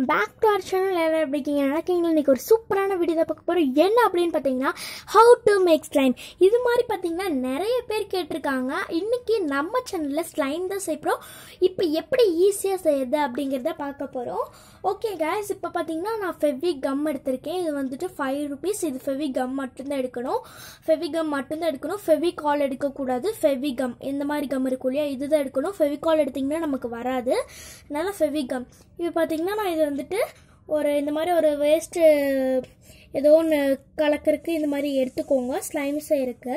welcome back to our channel எல்லாரும் எப்படி இருக்கீங்க நல்லா இருக்கீங்களா இன்றைக்கி ஒரு சூப்பரான வீடியோ தான் பார்க்க போகிறோம் என்ன அப்படின்னு பார்த்தீங்கன்னா ஹவு டு மேக் ஸ்லைம் இது மாதிரி பார்த்தீங்கன்னா நிறைய பேர் கேட்டிருக்காங்க இன்றைக்கி நம்ம சேனலில் ஸ்லைம் தான் செய்கிறோம் இப்போ எப்படி ஈஸியாக செய்யுது அப்படிங்கிறத பார்க்க போகிறோம் ஓகே guys இப்போ பார்த்தீங்கன்னா நான் ஃபெவி கம் எடுத்திருக்கேன் இது வந்துட்டு ஃபைவ் ருபீஸ் இது ஃபெவி கம் மட்டும்தான் எடுக்கணும் ஃபெவி கம் மட்டும்தான் எடுக்கணும் ஃபெவி கால் எடுக்கக்கூடாது ஃபெவி கம் இந்த மாதிரி கம் இருக்கும் இல்லையா இதுதான் எடுக்கணும் ஃபெவி கால் எடுத்திங்கன்னா நமக்கு வராது அதனால ஃபெவி கம் இப்போ பார்த்தீங்கன்னா நான் இது வந்துட்டு ஒரு இந்த மாதிரி ஒரு வேஸ்ட்டு ஏதோ ஒன்று கலக்கறதுக்கு இந்த மாதிரி எடுத்துக்கோங்க ஸ்லைம் செய்யறதுக்கு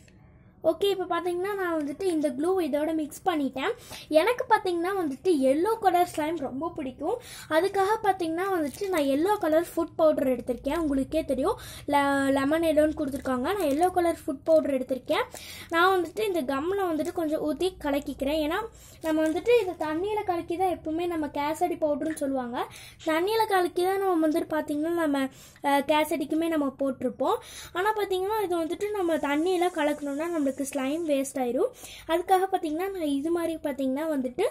ஓகே இப்போ பார்த்தீங்கன்னா நான் வந்துட்டு இந்த க்ளூ இதோட மிக்ஸ் பண்ணிட்டேன் எனக்கு பார்த்தீங்கன்னா வந்துட்டு எல்லோ கலர் ஸ்லைம் ரொம்ப பிடிக்கும் அதுக்காக பார்த்தீங்கன்னா வந்துட்டு நான் எல்லோ கலர் ஃபுட் பவுடர் எடுத்திருக்கேன் உங்களுக்கே தெரியும் லெமன் எல்லோன்னு கொடுத்துருக்காங்க நான் எல்லோ கலர் ஃபுட் பவுடர் எடுத்திருக்கேன் நான் வந்துட்டு இந்த கம்மில் வந்துட்டு கொஞ்சம் ஊற்றி கலக்கிக்கிறேன் ஏன்னா நம்ம வந்துட்டு இது தண்ணியில் கலக்கி தான் எப்பவுமே நம்ம கேசடி பவுடர்னு சொல்லுவாங்க தண்ணியில் கலக்கி தான் நம்ம வந்துட்டு பார்த்திங்கன்னா நம்ம அஹ், கேசடிக்குமே நம்ம போட்டிருப்போம் ஆனால் பார்த்தீங்கன்னா இது வந்துட்டு நம்ம தண்ணியில் கலக்கணும்னா நம்மளுக்கு ஸ்லைம் வேஸ்ட் ஆயிரும் அதுக்காக பார்த்தீங்கன்னா நான் இது மாதிரி பார்த்தீங்கன்னா வந்துட்டு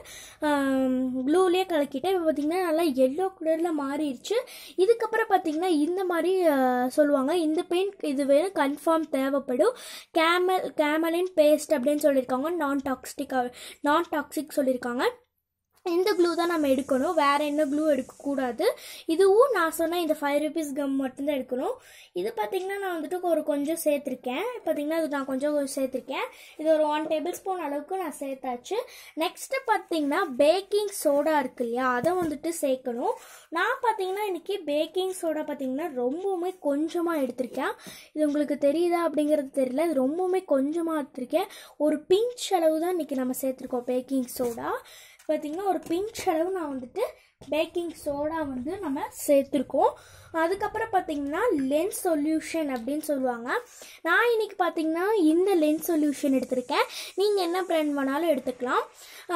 க்ளூலேயே கலக்கிட்டேன் இப்போ பார்த்தீங்கன்னா நல்லா எல்லோ கலரில் மாறிடுச்சு இதுக்கப்புறம் பார்த்தீங்கன்னா இந்த மாதிரி அஹ், சொல்லுவாங்க இந்த பெயிண்ட் இது வேணும் கன்ஃபார்ம் தேவைப்படும் கேமல் கேமலின் பேஸ்ட் அப்படின்னு சொல்லியிருக்காங்க நான் டாக்ஸிக் நான் டாக்ஸிக் சொல்லியிருக்காங்க இந்த க்ளூ தான் நம்ம எடுக்கணும் வேறு என்ன க்ளூ எடுக்கக்கூடாது இதுவும் நான் சொன்ன இந்த ஃபைவ் ருபீஸ் கம் மட்டும்தான் எடுக்கணும் இது பார்த்திங்கன்னா நான் வந்துட்டு ஒரு கொஞ்சம் சேர்த்துருக்கேன் பார்த்திங்கன்னா இது நான் கொஞ்சம் சேர்த்துருக்கேன் இது ஒரு ஒன் டேபிள் ஸ்பூன் அளவுக்கு நான் சேர்த்தாச்சு நெக்ஸ்ட்டு பார்த்திங்கன்னா பேக்கிங் சோடா இருக்கு இல்லையா அதை வந்துட்டு சேர்க்கணும் நான் பார்த்தீங்கன்னா இன்றைக்கி பேக்கிங் சோடா பார்த்திங்கன்னா ரொம்பவுமே கொஞ்சமாக எடுத்திருக்கேன் இது உங்களுக்கு தெரியுதா அப்படிங்கிறது தெரியல இது ரொம்பவுமே கொஞ்சமாக எடுத்திருக்கேன் ஒரு பிஞ்ச் அளவு தான் இன்றைக்கி நம்ம சேர்த்துருக்கோம் பேக்கிங் சோடா பார்த்திங்கன்னா ஒரு பிஞ்ச் அளவு நான் வந்துட்டு பேக்கிங் சோடா வந்து நம்ம சேர்த்துருக்கோம் அதுக்கப்புறம் பார்த்தீங்கன்னா லென்ஸ் சொல்யூஷன் அப்படின்னு சொல்லுவாங்க நான் இன்னைக்கு பார்த்தீங்கன்னா இந்த லென்ஸ் சொல்யூஷன் எடுத்திருக்கேன் நீங்கள் என்ன பிராண்ட் வேணாலும் எடுத்துக்கலாம்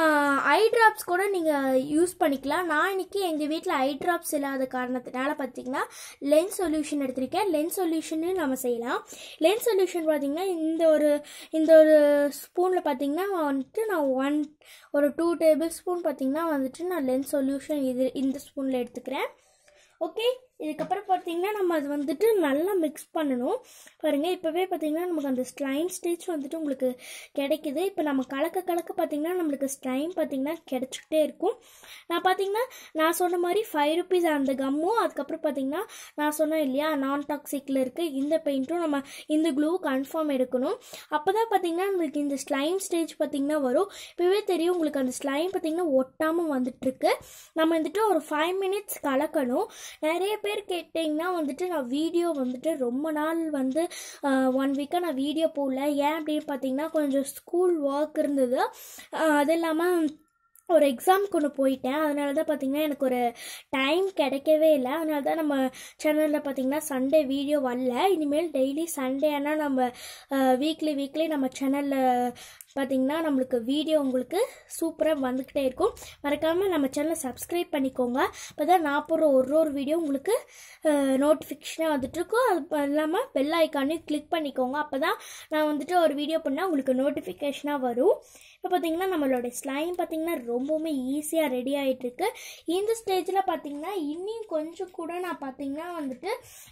ஐ ட்ராப்ஸ் கூட நீங்கள் யூஸ் பண்ணிக்கலாம் நான் இன்னைக்கு எங்கள் வீட்டில் ஐ ட்ராப்ஸ் இல்லாத காரணத்தினால பார்த்தீங்கன்னா லென்ஸ் சொல்யூஷன் எடுத்திருக்கேன் லென்ஸ் சொல்யூஷனு நம்ம செய்யலாம் லென்ஸ் சொல்யூஷன் பார்த்தீங்கன்னா இந்த ஒரு இந்த ஒரு ஸ்பூனில் பார்த்தீங்கன்னா வந்துட்டு நான் ஒன் ஒரு டூ டேபிள் ஸ்பூன் பார்த்தீங்கன்னா வந்துட்டு நான் லென்ஸ் சொல்யூஷன் இது இந்த ஸ்பூனில் எடுத்துக்கிறேன் ஓகே இதுக்கப்புறம் பார்த்தீங்கன்னா நம்ம அது வந்துட்டு நல்லா மிக்ஸ் பண்ணணும் பாருங்கள் இப்போவே பார்த்தீங்கன்னா நமக்கு அந்த ஸ்லைம் ஸ்டேஜ் வந்துட்டு உங்களுக்கு கிடைக்குது இப்போ நம்ம கலக்க கலக்க பார்த்தீங்கன்னா நம்மளுக்கு ஸ்லைம் பார்த்தீங்கன்னா கிடைச்சிக்கிட்டே இருக்கும் நான் பார்த்தீங்கன்னா நான் சொன்ன மாதிரி ஃபைவ் ருபீஸ் அந்த கம்மும் அதுக்கப்புறம் பார்த்தீங்கன்னா நான் சொன்னேன் இல்லையா நான் டாக்ஸிக்கில் இருக்குது இந்த பெயிண்ட்டும் நம்ம இந்த க்ளூ கன்ஃபார்ம் எடுக்கணும் அப்போ தான் பார்த்தீங்கன்னா நம்மளுக்கு இந்த ஸ்லைம் ஸ்டேஜ் பார்த்தீங்கன்னா வரும் இப்போவே தெரியும் உங்களுக்கு அந்த ஸ்லைம் பார்த்தீங்கன்னா ஒட்டாமல் வந்துட்டுருக்கு நம்ம வந்துட்டு ஒரு ஃபைவ் மினிட்ஸ் கலக்கணும் நிறைய பேர் கேட்டிங்கன்னா வந்துட்டு நான் வீடியோ வந்துட்டு ரொம்ப நாள் வந்து ஒன் வீக்காக நான் வீடியோ போடல ஏன் அப்படின்னு பார்த்தீங்கன்னா கொஞ்சம் ஸ்கூல் ஒர்க் இருந்தது ஆஹ் அது இல்லாமல் ஒரு எக்ஸாமுக்கு ஒன்று போயிட்டேன் அதனால தான் பார்த்தீங்கன்னா எனக்கு ஒரு டைம் கிடைக்கவே இல்லை அதனால தான் நம்ம சேனலில் பார்த்தீங்கன்னா சண்டே வீடியோ வரல இனிமேல் டெய்லி சண்டே ஆனால் நம்ம வீக்லி வீக்லி நம்ம சேனலில் பார்த்தீங்கன்னா நம்மளுக்கு வீடியோ உங்களுக்கு சூப்பராக வந்துக்கிட்டே இருக்கும் மறக்காமல் நம்ம சேனலை சப்ஸ்கிரைப் பண்ணிக்கோங்க அப்போ தான் நான் போடுற ஒரு ஒரு வீடியோ உங்களுக்கு நோட்டிஃபிகேஷனாக வந்துட்டு இருக்கும் அது இல்லாமல் பெல் ஐக்கானையும் கிளிக் பண்ணிக்கோங்க அப்போ தான் நான் வந்துட்டு ஒரு வீடியோ பண்ணால் உங்களுக்கு நோட்டிஃபிகேஷனாக வரும் இப்போ பார்த்தீங்கன்னா நம்மளோட ஸ்லைம் பார்த்தீங்கன்னா ரொம்பவுமே ஈஸியாக ரெடி ஆகிட்டுருக்கு இந்த ஸ்டேஜில் பார்த்தீங்கன்னா இன்னும் கொஞ்சம் கூட நான் பார்த்தீங்கன்னா வந்துட்டு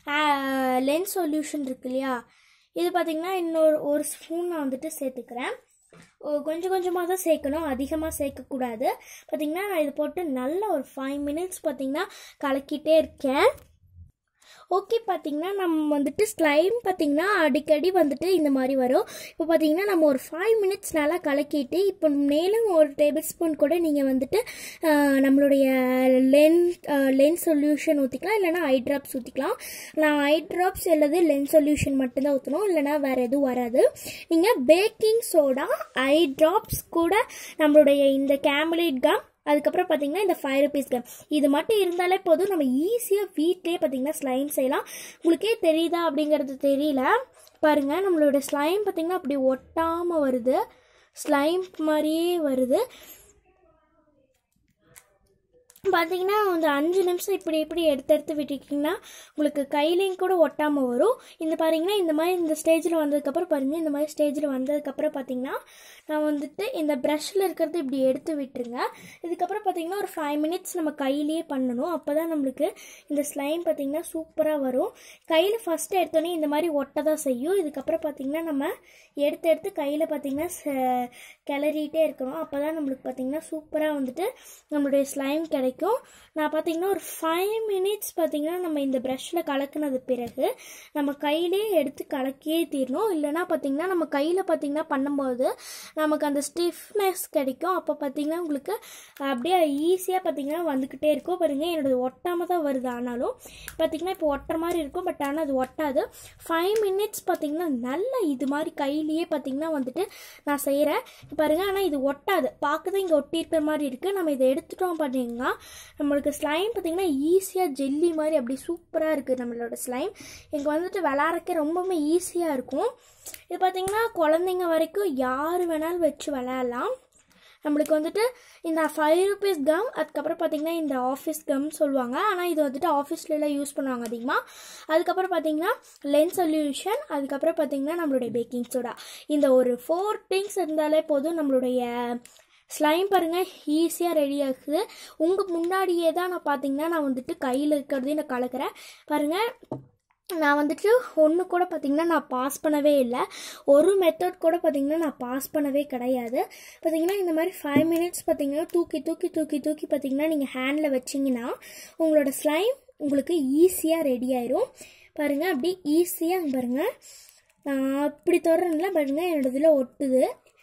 லென்ஸ் சொல்யூஷன் இருக்கு இல்லையா இது பார்த்தீங்கன்னா இன்னொரு ஒரு ஸ்பூன் நான் வந்துட்டு சேர்த்துக்கிறேன் ஓ, கொஞ்சம் கொஞ்சமாக தான் சேர்க்கணும் அதிகமாக சேர்க்கக்கூடாது பார்த்தீங்கன்னா நான் இது போட்டு நல்ல ஒரு ஃபைவ் மினிட்ஸ் பார்த்தீங்கன்னா கலக்கிட்டே இருக்கேன் ஓகே பார்த்தீங்கன்னா நம்ம வந்துட்டு ஸ்லைம் பார்த்தீங்கன்னா அடிக்கடி வந்துட்டு இந்த மாதிரி வரும் இப்போ பார்த்தீங்கன்னா நம்ம ஒரு ஃபைவ் மினிட்ஸ் நல்லா கலக்கிட்டு இப்போ மேலும் ஒரு டேபிள் ஸ்பூன் கூட நீங்கள் வந்துட்டு ஆஹ், நம்மளுடைய லென்ஸ் லென்ஸ் சொல்யூஷன் ஊற்றிக்கலாம் இல்லைனா ஐ ட்ராப்ஸ் ஊற்றிக்கலாம் நான் ஐ ட்ராப்ஸ் அல்லது லென்ஸ் சொல்யூஷன் மட்டும்தான் ஊற்றணும் இல்லைனா வேறு எதுவும் வராது நீங்கள் பேக்கிங் சோடா ஐ ட்ராப்ஸ் கூட நம்மளுடைய இந்த கேமலேட் கம் அதுக்கப்புறம் பார்த்தீங்கன்னா இந்த ஃபைவ் ருபீஸ் கம் இது மட்டும் இருந்தாலே போதும் நம்ம ஈஸியாக வீட்டிலே பார்த்தீங்கன்னா ஸ்லைம் செய்யலாம் உங்களுக்கே தெரியுதா அப்படிங்கிறது தெரியல பாருங்கள் நம்மளோட ஸ்லைம் பார்த்தீங்கன்னா அப்படி ஒட்டாமல் வருது ஸ்லைம் மாதிரியே வருது பார்த்தீங்கன்னா அந்த அஞ்சு நிமிஷம் இப்படி இப்படி எடுத்து எடுத்து விட்டுக்கிட்டிங்கன்னா உங்களுக்கு கையிலையும் கூட ஒட்டாமல் வரும் இந்த பாருங்கன்னா இந்த மாதிரி இந்த ஸ்டேஜில் வந்ததுக்கப்புறம் பாருங்கள் இந்த மாதிரி ஸ்டேஜில் வந்ததுக்கப்புறம் பார்த்தீங்கன்னா நான் வந்துட்டு இந்த ப்ரஷ்ஷில் இருக்கிறது இப்படி எடுத்து விட்டுருங்க இதுக்கப்புறம் பார்த்தீங்கன்னா ஒரு ஃபைவ் மினிட்ஸ் நம்ம கையிலேயே பண்ணணும் அப்போ தான் நம்மளுக்கு இந்த ஸ்லைம் பார்த்தீங்கன்னா சூப்பராக வரும் கையில் ஃபஸ்ட்டு எடுத்தோடனே இந்த மாதிரி ஒட்ட தான் செய்யும் இதுக்கப்புறம் பார்த்தீங்கன்னா நம்ம எடுத்து எடுத்து கையில் பார்த்தீங்கன்னா ச- கிளறிட்டே இருக்கணும் அப்போ தான் நம்மளுக்கு பார்த்தீங்கன்னா சூப்பராக வந்துட்டு நம்மளுடைய ஸ்லைம் கிடைக்கும் நான் பார்த்தீங்கன்னா ஒரு ஃபைவ் மினிட்ஸ் பார்த்தீங்கன்னா நம்ம இந்த ப்ரஷ்ஷில் கலக்குனது பிறகு நம்ம கையிலே எடுத்து கலக்கியே தீரணும் இல்லைன்னா பார்த்தீங்கன்னா நம்ம கையில் பார்த்தீங்கன்னா பண்ணும்போது நமக்கு அந்த ஸ்டிஃப்னஸ் கிடைக்கும் அப்போ பார்த்தீங்கன்னா உங்களுக்கு அப்படியே ஈஸியாக பார்த்தீங்கன்னா வந்துக்கிட்டே இருக்கும் பாருங்கள் என்னோடது ஒட்டாமல் தான் வருது ஆனாலும் பார்த்தீங்கன்னா இப்போ ஒட்டுற மாதிரி இருக்கும் பட் ஆனால் அது ஒட்டாது ஃபைவ் மினிட்ஸ் பார்த்தீங்கன்னா நல்ல இது மாதிரி கையிலேயே பார்த்தீங்கன்னா வந்துட்டு நான் செய்கிறேன் பாருங்க ஆனால் இது ஒட்டாது பார்க்கதான் இங்கே ஒட்டியிருக்கிற மாதிரி இருக்குது நம்ம இதை எடுத்துட்டோம் பார்த்தீங்கன்னா நம்மளுக்கு ஸ்லைம் பார்த்தீங்கன்னா ஈஸியாக ஜெல்லி மாதிரி அப்படி சூப்பராக இருக்குது நம்மளோட ஸ்லைம் எனக்கு வந்துட்டு விளாட்றக்கே ரொம்பவுமே ஈஸியாக இருக்கும் இது பார்த்தீங்கன்னா குழந்தைங்க வரைக்கும் யார் வேணாலும் வச்சு விளையாடலாம் நம்மளுக்கு வந்துட்டு இந்த ஃபைவ் ருபீஸ் கம் அதுக்கப்புறம் பார்த்தீங்கன்னா இந்த ஆஃபீஸ் கம் சொல்லுவாங்க ஆனால் இது வந்துட்டு ஆஃபீஸ்லலாம் யூஸ் பண்ணுவாங்க அதிகமாக அதுக்கப்புறம் பார்த்தீங்கன்னா லென்ஸ் சொல்யூஷன் அதுக்கப்புறம் பார்த்தீங்கன்னா நம்மளுடைய பேக்கிங் சோடா இந்த ஒரு ஃபோர் திங்ஸ் இருந்தாலே போதும் நம்மளுடைய ஸ்லைம் பாருங்கள் ஈஸியாக ரெடி ஆகுது உங்கள் முன்னாடியே தான் நான் பார்த்தீங்கன்னா நான் வந்துட்டு கையில் இருக்கிறதையும் நான் கலக்கிறேன் பாருங்கள் நான் வந்துட்டு ஒன்று கூட பார்த்தீங்கன்னா நான் பாஸ் பண்ணவே இல்லை ஒரு மெத்தட் கூட பார்த்தீங்கன்னா நான் பாஸ் பண்ணவே கிடையாது பார்த்தீங்கன்னா இந்த மாதிரி ஃபைவ் மினிட்ஸ் பார்த்தீங்கன்னா தூக்கி தூக்கி தூக்கி தூக்கி பார்த்தீங்கன்னா நீங்கள் ஹேண்டில் வச்சிங்கன்னா உங்களோட ஸ்லைம் உங்களுக்கு ஈஸியாக ரெடி ஆயிரும் பாருங்கள் அப்படி ஈஸியாக பாருங்கள் நான் அப்படி தொடரல பாருங்கள் என்னோட இதில் ஒட்டுது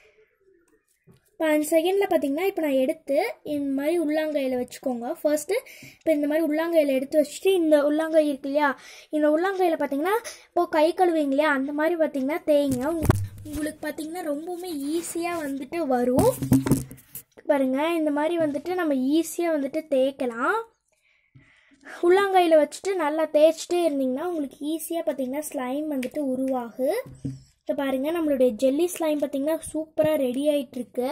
அஞ்சு செகண்டில் பார்த்தீங்கன்னா இப்போ நான் எடுத்து இந்த மாதிரி உள்ளாங்கையில் வச்சுக்கோங்க ஃபர்ஸ்ட்டு இப்போ இந்த மாதிரி உள்ளாங்கையில் எடுத்து வச்சுட்டு இந்த உள்ளாங்கை இருக்கு இல்லையா இந்த உள்ளாங்கையில் பார்த்தீங்கன்னா இப்போ கை கழுவிங்க இல்லையா அந்த மாதிரி பார்த்தீங்கன்னா தேய்ங்க உங்க- உங்களுக்கு பார்த்தீங்கன்னா ரொம்பவுமே ஈஸியாக வந்துட்டு வரும் பாருங்க இந்த மாதிரி வந்துட்டு நம்ம ஈஸியாக வந்துட்டு தேய்க்கலாம் உள்ளாங்கையில் வச்சுட்டு நல்லா தேய்ச்சிட்டே இருந்தீங்கன்னா உங்களுக்கு ஈஸியாக பார்த்தீங்கன்னா ஸ்லைம் வந்துட்டு உருவாகு இப்போ பாருங்கள் நம்மளுடைய ஜெல்லி ஸ்லைம் பார்த்தீங்கன்னா சூப்பராக ரெடி ஆயிட்டிருக்கு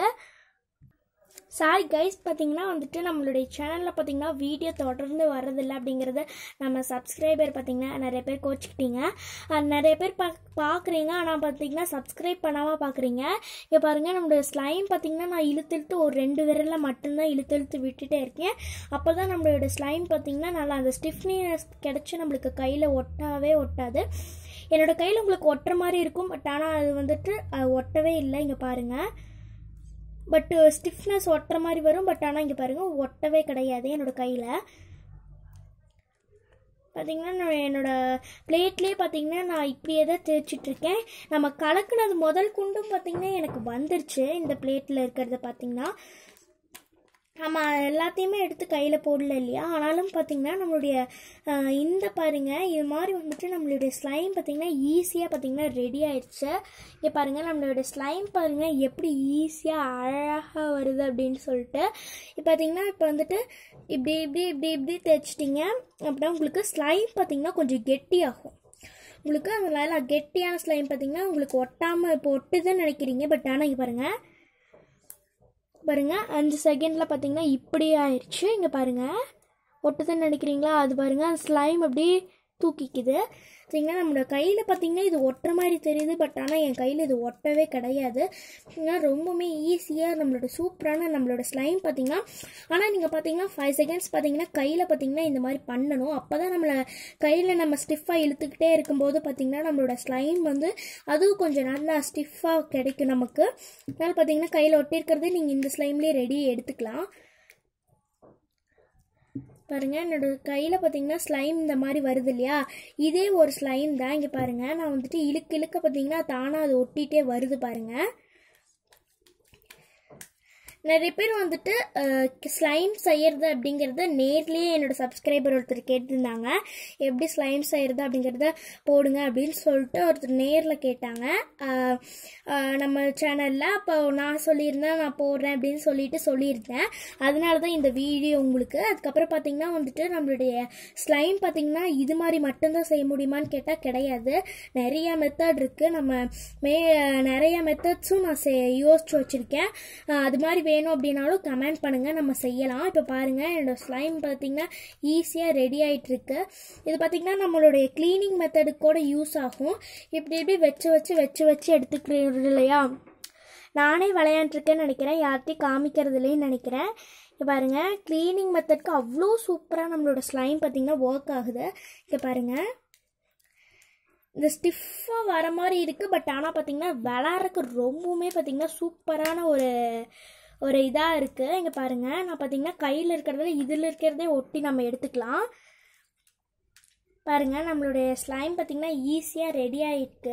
சாரி கைஸ் பார்த்தீங்கன்னா வந்துட்டு நம்மளுடைய சேனலில் பார்த்தீங்கன்னா வீடியோ தொடர்ந்து வர்றதில்ல அப்படிங்கிறத நம்ம சப்ஸ்கிரைபர் பார்த்தீங்கன்னா நிறைய பேர் கோச்சிக்கிட்டீங்க அஹ் நிறைய பேர் பா பார்க்குறீங்க ஆனால் பார்த்தீங்கன்னா சப்ஸ்கிரைப் பண்ணாமல் பார்க்குறீங்க இங்கே பாருங்கள் நம்மளுடைய ஸ்லைம் பார்த்தீங்கன்னா நான் இழுத்து இழுத்து ஒரு ரெண்டு விரலில் மட்டும்தான் இழுத்து இழுத்து விட்டுட்டே இருக்கேன் அப்போ தான் நம்மளோட ஸ்லைம் பார்த்தீங்கன்னா நல்லா அந்த ஸ்டிஃப்னினஸ் கிடச்சி நம்மளுக்கு கையில் ஒட்டாவே ஒட்டாது என்னோட கையில் உங்களுக்கு ஒட்டுற மாதிரி இருக்கும் பட் ஆனால் அது வந்துட்டு அது ஒட்டவே இல்லை இங்கே பாருங்கள் பட் ஸ்டிஃப்னஸ் ஒட்டுற மாதிரி வரும் பட் ஆனால் இங்கே பாருங்கள் ஒட்டவே கிடையாது என்னோட கையில் பார்த்தீங்கன்னா நான் என்னோட பிளேட்லேயே பார்த்தீங்கன்னா நான் இப்படியே தான் தேய்ச்சிட்ருக்கேன் நம்ம கலக்குனது முதல் குண்டும் பார்த்தீங்கன்னா எனக்கு வந்துருச்சு இந்த பிளேட்டில் இருக்கிறத பார்த்தீங்கன்னா நம்ம எல்லாத்தையுமே எடுத்து கையில் போடல இல்லையா ஆனாலும் பார்த்தீங்கன்னா நம்மளுடைய அஹ், இந்த பாருங்க இது மாதிரி வந்துட்டு நம்மளுடைய ஸ்லைம் பார்த்தீங்கன்னா ஈஸியாக பார்த்தீங்கன்னா ரெடி ஆயிடுச்சு இங்கே பாருங்கள் நம்மளுடைய ஸ்லைம் பாருங்கள் எப்படி ஈஸியாக அழகாக வருது அப்படின்னு சொல்லிட்டு இப்போ பார்த்தீங்கன்னா இப்போ வந்துட்டு இப்படி இப்படி இப்படி இப்படி தேய்ச்சிட்டிங்க அப்படின்னா உங்களுக்கு ஸ்லைம் பார்த்தீங்கன்னா கொஞ்சம் கெட்டியாகும் உங்களுக்கு அந்த நல்லா கெட்டியான ஸ்லைம் பார்த்தீங்கன்னா உங்களுக்கு ஒட்டாமல் இப்போ ஒட்டுதுன்னு நினைக்கிறீங்க பட் ஆனால் இங்கே பாருங்கள் பாருங்க அஞ்சு செகண்டில் பார்த்தீங்கன்னா இப்படி ஆயிடுச்சு இங்கே பாருங்க ஒட்டுதுன்னு நினைக்கிறீங்களா அது பாருங்க அந்த ஸ்லைம் அப்படி தூக்கிக்குது சரிங்களா நம்மளோட கையில் பார்த்தீங்கன்னா இது ஒட்டுற மாதிரி தெரியுது பட் ஆனால் என் கையில் இது ஒட்டவே கிடையாது ஏன்னா ரொம்பவுமே ஈஸியாக நம்மளோட சூப்பரான நம்மளோட ஸ்லைம் பார்த்தீங்கன்னா ஆனால் நீங்கள் பார்த்தீங்கன்னா ஃபைவ் செகண்ட்ஸ் பார்த்தீங்கன்னா கையில் பார்த்தீங்கன்னா இந்த மாதிரி பண்ணணும் அப்போ தான் நம்மளை கையில் நம்ம ஸ்டிஃபாக இழுத்துக்கிட்டே இருக்கும்போது பார்த்தீங்கன்னா நம்மளோட ஸ்லைம் வந்து அதுவும் கொஞ்சம் நல்லா ஸ்டிஃபாக கிடைக்கும் நமக்கு அதனால் பார்த்தீங்கன்னா கையில் ஒட்டியிருக்கிறது நீங்கள் இந்த ஸ்லைம்லேயே ரெடி எடுத்துக்கலாம் பாருங்க என்னோட கையில் பார்த்தீங்கன்னா ஸ்லைம் இந்த மாதிரி வருது இல்லையா இதே ஒரு ஸ்லைம் தான் இங்கே பாருங்க நான் வந்துட்டு இழுக்க இழுக்க பார்த்தீங்கன்னா தானாக அது ஒட்டிகிட்டே வருது பாருங்க நிறைய பேர் வந்துட்டு ஸ்லைம் செய்யறது அப்படிங்கிறத நேர்லேயே என்னோட சப்ஸ்கிரைபர் ஒருத்தர் கேட்டிருந்தாங்க எப்படி ஸ்லைம் செய்யறது அப்படிங்கிறத போடுங்க அப்படின்னு சொல்லிட்டு ஒருத்தர் நேரில் கேட்டாங்க அஹ், அஹ், நம்ம சேனலில் அப்போ நான் சொல்லியிருந்தேன் நான் போடுறேன் அப்படின்னு சொல்லிட்டு சொல்லியிருந்தேன் அதனால தான் இந்த வீடியோ உங்களுக்கு அதுக்கப்புறம் பார்த்தீங்கன்னா வந்துட்டு நம்மளுடைய ஸ்லைம் பார்த்தீங்கன்னா இது மாதிரி மட்டும்தான் செய்ய முடியுமான்னு கேட்டால் கிடையாது நிறைய மெத்தட் இருக்குது நம்ம மே நிறைய மெத்தட்ஸும் நான் செ யோசிச்சு வச்சுருக்கேன் அது மாதிரி வேணும் அப்படின்னாலும் கமெண்ட் பண்ணுங்கள் நம்ம செய்யலாம் இப்போ பாருங்கள் என்னோட ஸ்லைம் பார்த்தீங்கன்னா ஈஸியாக ரெடி ஆகிட்டு இருக்கு இது பார்த்திங்கன்னா நம்மளுடைய க்ளீனிங் மெத்தடுக்கு கூட யூஸ் ஆகும் இப்படி இப்படி வச்சு வச்சு வச்சு வச்சு எடுத்துக்கிறது இல்லையா நானே விளையாண்டுருக்கேன்னு நினைக்கிறேன் யார்கிட்டையும் காமிக்கிறதுலேயும் நினைக்கிறேன் இங்கே பாருங்கள் க்ளீனிங் மெத்தட்க்கு அவ்வளோ சூப்பராக நம்மளோட ஸ்லைம் பார்த்திங்கன்னா ஒர்க் ஆகுது இங்கே பாருங்கள் இந்த ஸ்டிஃபாக வர மாதிரி இருக்குது பட் ஆனால் பார்த்திங்கன்னா விளாட்றதுக்கு ரொம்பவுமே பார்த்திங்கன்னா சூப்பரான ஒரு ஒரு இதாக இருக்குது இங்கே பாருங்கள் நான் பார்த்திங்கன்னா கையில் இருக்கிறதுல இதில் இருக்கிறதே ஒட்டி நம்ம எடுத்துக்கலாம் பாருங்கள் நம்மளுடைய ஸ்லைம் பார்த்திங்கன்னா ஈஸியாக ரெடி ஆகிருக்கு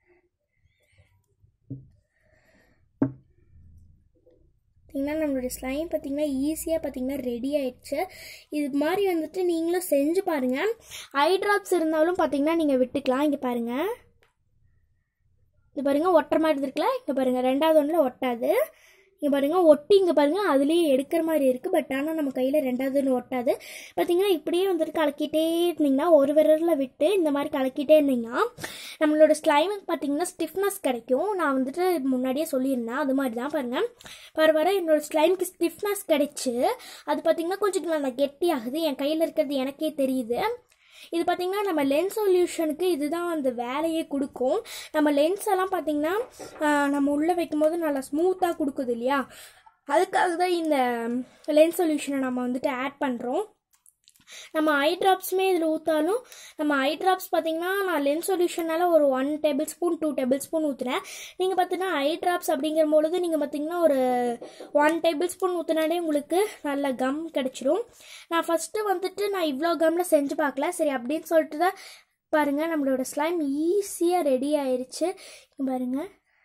பார்த்திங்கன்னா நம்மளுடைய ஸ்லைம் பார்த்திங்கன்னா ஈஸியாக பார்த்திங்கன்னா ரெடி ஆயிடுச்சு இது மாதிரி வந்துட்டு நீங்களும் செஞ்சு பாருங்கள் ஐ ட்ராப்ஸ் இருந்தாலும் பார்த்திங்கன்னா நீங்கள் விட்டுக்கலாம் இங்கே பாருங்கள் இது பாருங்கள் ஒட்டுற மாதிரி இருக்குல்ல இங்கே பாருங்கள் ரெண்டாவது ஒன்றில் ஒட்டாது இங்கே பாருங்கள் ஒட்டி இங்கே பாருங்கள் அதுலேயே எடுக்கிற மாதிரி இருக்குது பட் ஆனால் நம்ம கையில் ரெண்டாவதுன்னு ஒட்டாது பார்த்தீங்கன்னா இப்படியே வந்துட்டு கலக்கிட்டே இருந்தீங்கன்னா ஒரு விரலில் விட்டு இந்த மாதிரி கலக்கிட்டே இருந்தீங்கன்னா நம்மளோட ஸ்லைமுக்கு பார்த்தீங்கன்னா ஸ்டிஃப்னஸ் கிடைக்கும் நான் வந்துட்டு முன்னாடியே சொல்லியிருந்தேன் அது மாதிரி தான் பாருங்கள் வர வர என்னோடய ஸ்லைமுக்கு ஸ்டிஃப்னஸ் கிடைச்சி அது பார்த்திங்கன்னா கொஞ்சம் நல்லா கெட்டியாகுது என் கையில் இருக்கிறது எனக்கே தெரியுது இது பார்த்திங்கன்னா நம்ம லென்ஸ் சொல்யூஷனுக்கு இதுதான் அந்த வேலையே கொடுக்கும் நம்ம லென்ஸ் எல்லாம் பார்த்திங்கன்னா நம்ம உள்ளே வைக்கும்போது நல்லா ஸ்மூத்தாக கொடுக்குது இல்லையா அதுக்காக தான் இந்த லென்ஸ் சொல்யூஷனை நம்ம வந்துட்டு ஆட் பண்ணுறோம் நம்ம ஐ ட்ராப்ஸுமே இதில் ஊற்றாலும் நம்ம ஐ ட்ராப்ஸ் பார்த்திங்கன்னா நான் லென்ஸ் சொல்யூஷனால் ஒரு one tablespoon two tablespoon ஊற்றுறேன் நீங்கள் பார்த்தீங்கன்னா ஐ ட்ராப்ஸ் அப்படிங்கிற பொழுது நீங்கள் பார்த்தீங்கன்னா ஒரு ஒன் டேபிள் ஸ்பூன் ஊற்றினாலே உங்களுக்கு நல்ல கம் கிடச்சிரும் நான் ஃபஸ்ட்டு வந்துட்டு நான் இவ்வளோ கம்மில் செஞ்சு பார்க்கல சரி அப்படின்னு சொல்லிட்டு தான் பாருங்கள் நம்மளோட ஸ்லைம் ஈஸியாக ரெடி ஆயிடுச்சு பாருங்கள்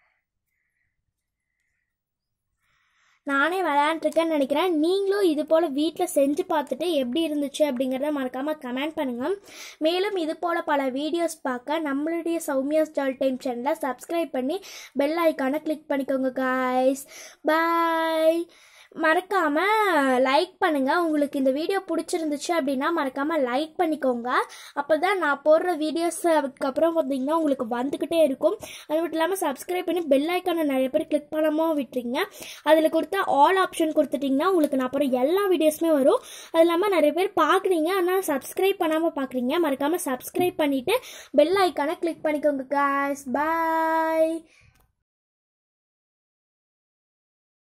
நானே விளையாண்டுருக்கேன்னு நினைக்கிறேன் நீங்களும் இது போல் வீட்டில் செஞ்சு பார்த்துட்டு எப்படி இருந்துச்சு அப்படிங்கிறத மறக்காமல் கமெண்ட் பண்ணுங்கள் மேலும் இது போல் பல வீடியோஸ் பார்க்க நம்மளுடைய சௌமியாஸ் ஜால் டைம் சேனலை சப்ஸ்கிரைப் பண்ணி பெல் ஐக்கானை கிளிக் பண்ணிக்கோங்க காய்ஸ் பாய் மறக்காமல் லைக் பண்ணுங்கள் உங்களுக்கு இந்த வீடியோ பிடிச்சிருந்துச்சு அப்படின்னா மறக்காமல் லைக் பண்ணிக்கோங்க அப்போ தான் நான் போடுற வீடியோஸ் அதுக்கப்புறம் பார்த்தீங்கன்னா உங்களுக்கு வந்துக்கிட்டே இருக்கும் அது மட்டும் இல்லாமல் சப்ஸ்கிரைப் பண்ணி பெல் ஐக்கானை நிறைய பேர் கிளிக் பண்ணாமல் விட்டுறீங்க அதில் கொடுத்தா ஆல் ஆப்ஷன் கொடுத்துட்டிங்கன்னா உங்களுக்கு நான் அப்புறம் எல்லா வீடியோஸுமே வரும் அது இல்லாமல் நிறைய பேர் பார்க்குறீங்க ஆனால் சப்ஸ்கிரைப் பண்ணாமல் பார்க்குறீங்க மறக்காமல் சப்ஸ்கிரைப் பண்ணிவிட்டு பெல் ஐக்கானை கிளிக் பண்ணிக்கோங்க காய்ஸ் பாய்